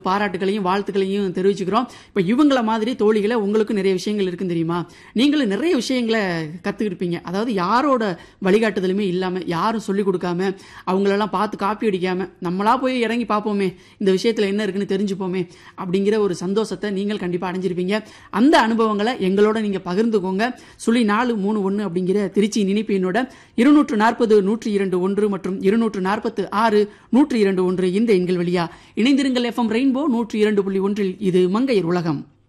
பாராட்டுகளையும் வாழ்த்துக்களையும் தெரிவிச்சுக்கிறோம் இப்போ இவங்கள மாதிரி தோழிகளை உங்களுக்கு நிறைய விஷயங்கள் இருக்குன்னு தெரியுமா நீங்களும் நிறைய விஷயங்களை கற்றுக்கிருப்பீங்க அதாவது யாரோட வழிகாட்டுதலுமே இல்லாமல் யாரும் சொல்லிக் கொடுக்காம அவங்களெல்லாம் பார்த்து காப்பி அடிக்காம நம்மளா போய் இறங்கி பார்ப்போமே இந்த விஷயத்தில் என்ன இருக்குன்னு தெரிஞ்சுப்போமே அப்படிங்கிற ஒரு சந்தோஷத்தை நீங்கள் கண்டிப்பாக அடைஞ்சிருப்பீங்க அந்த அனுபவங்களை எங்களோட நீங்கள் பகிர்ந்துக்கோங்க சுழி நாலு மூணு ஒன்று அப்படிங்கிற திருச்சி நினைப்பு எண்ணோட இருநூற்று நாற்பது நூற்றி இரண்டு ஒன்று மற்றும் இருநூற்று நாற்பத்து ஆறு நூற்றி இரண்டு ஒன்று இந்த எண்கள் வழியா இணைந்திருங்கள் எஃப்எம் ரெயின்போ நூற்றி இரண்டு புள்ளி ஒன்றில் இது மங்கையர் உலகம்